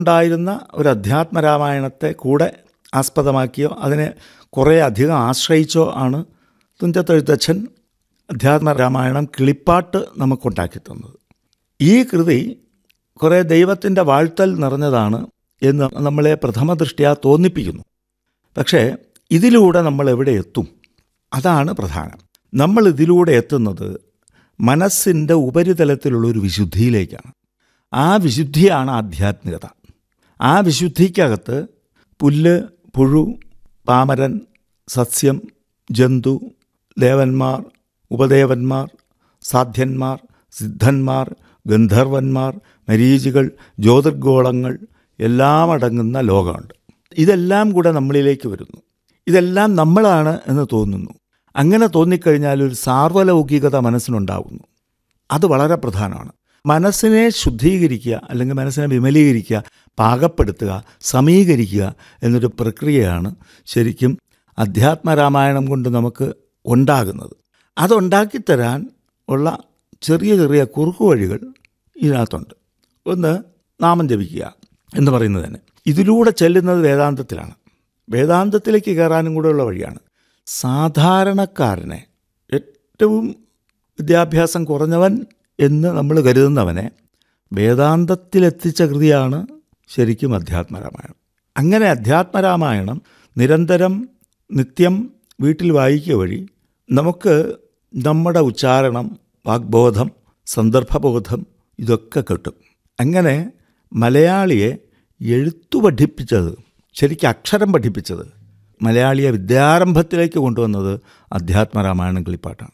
ഉണ്ടായിരുന്ന ഒരു അധ്യാത്മ രാമായണത്തെ കൂടെ ആസ്പദമാക്കിയോ അതിനെ കുറേ അധികം ആശ്രയിച്ചോ ആണ് തുഞ്ചത്തെഴുത്തച്ഛൻ അധ്യാത്മ രാമായണം കിളിപ്പാട്ട് നമുക്കുണ്ടാക്കി തന്നത് ഈ കൃതി കുറേ ദൈവത്തിൻ്റെ വാഴ്ത്തൽ നിറഞ്ഞതാണ് എന്ന് നമ്മളെ പ്രഥമ ദൃഷ്ടിയാ തോന്നിപ്പിക്കുന്നു പക്ഷേ ഇതിലൂടെ നമ്മൾ എവിടെ എത്തും അതാണ് പ്രധാനം നമ്മൾ ഇതിലൂടെ എത്തുന്നത് മനസ്സിൻ്റെ ഉപരിതലത്തിലുള്ളൊരു വിശുദ്ധിയിലേക്കാണ് ആ വിശുദ്ധിയാണ് ആധ്യാത്മികത ആ വിശുദ്ധിക്കകത്ത് പുല്ല് പുഴു പാമരൻ സസ്യം ജന്തു ദേവന്മാർ ഉപദേവന്മാർ സാധ്യന്മാർ സിദ്ധന്മാർ ഗന്ധർവന്മാർ മരീചികൾ ജ്യോതിർഗോളങ്ങൾ എല്ലാം അടങ്ങുന്ന ലോകമുണ്ട് ഇതെല്ലാം കൂടെ നമ്മളിലേക്ക് വരുന്നു ഇതെല്ലാം നമ്മളാണ് എന്ന് തോന്നുന്നു അങ്ങനെ തോന്നിക്കഴിഞ്ഞാൽ ഒരു സാർവലൗകികത മനസ്സിനുണ്ടാവുന്നു അത് വളരെ പ്രധാനമാണ് മനസ്സിനെ ശുദ്ധീകരിക്കുക അല്ലെങ്കിൽ മനസ്സിനെ വിമലീകരിക്കുക പാകപ്പെടുത്തുക സമീകരിക്കുക എന്നൊരു പ്രക്രിയയാണ് ശരിക്കും അധ്യാത്മരാമായണം കൊണ്ട് നമുക്ക് ഉണ്ടാകുന്നത് അതുണ്ടാക്കിത്തരാൻ ഉള്ള ചെറിയ ചെറിയ കുറുക്കു വഴികൾ ഇതിനകത്തുണ്ട് ഒന്ന് നാമം ജപിക്കുക എന്ന് പറയുന്നത് തന്നെ ഇതിലൂടെ ചെല്ലുന്നത് വേദാന്തത്തിലാണ് വേദാന്തത്തിലേക്ക് കയറാനും കൂടെയുള്ള വഴിയാണ് സാധാരണക്കാരനെ ഏറ്റവും വിദ്യാഭ്യാസം കുറഞ്ഞവൻ എന്ന് നമ്മൾ കരുതുന്നവനെ വേദാന്തത്തിലെത്തിച്ച കൃതിയാണ് ശരിക്കും അധ്യാത്മരാമായണം അങ്ങനെ അധ്യാത്മരാമായണം നിരന്തരം നിത്യം വീട്ടിൽ വായിക്കുക വഴി നമുക്ക് നമ്മുടെ ഉച്ചാരണം വാഗ്ബോധം സന്ദർഭബോധം ഇതൊക്കെ കിട്ടും അങ്ങനെ മലയാളിയെ എഴുത്തു പഠിപ്പിച്ചത് ശരിക്കും അക്ഷരം പഠിപ്പിച്ചത് മലയാളിയെ വിദ്യാരംഭത്തിലേക്ക് കൊണ്ടുവന്നത് അധ്യാത്മരാമായണം കിളിപ്പാട്ടാണ്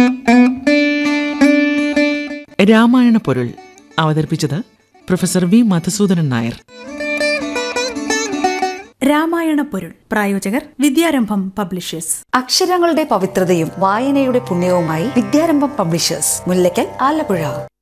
രാമായണ പൊരുൾ അവതരിപ്പിച്ചത് പ്രൊഫസർ വി മധുസൂദനൻ നായർ രാമായണ പൊരുൾ പ്രായോജകർ വിദ്യാരംഭം പബ്ലിഷേഴ്സ് അക്ഷരങ്ങളുടെ പവിത്രതയും വായനയുടെ പുണ്യവുമായി വിദ്യാരംഭം പബ്ലിഷേഴ്സ് മുല്ലയ്ക്കൽ ആലപ്പുഴ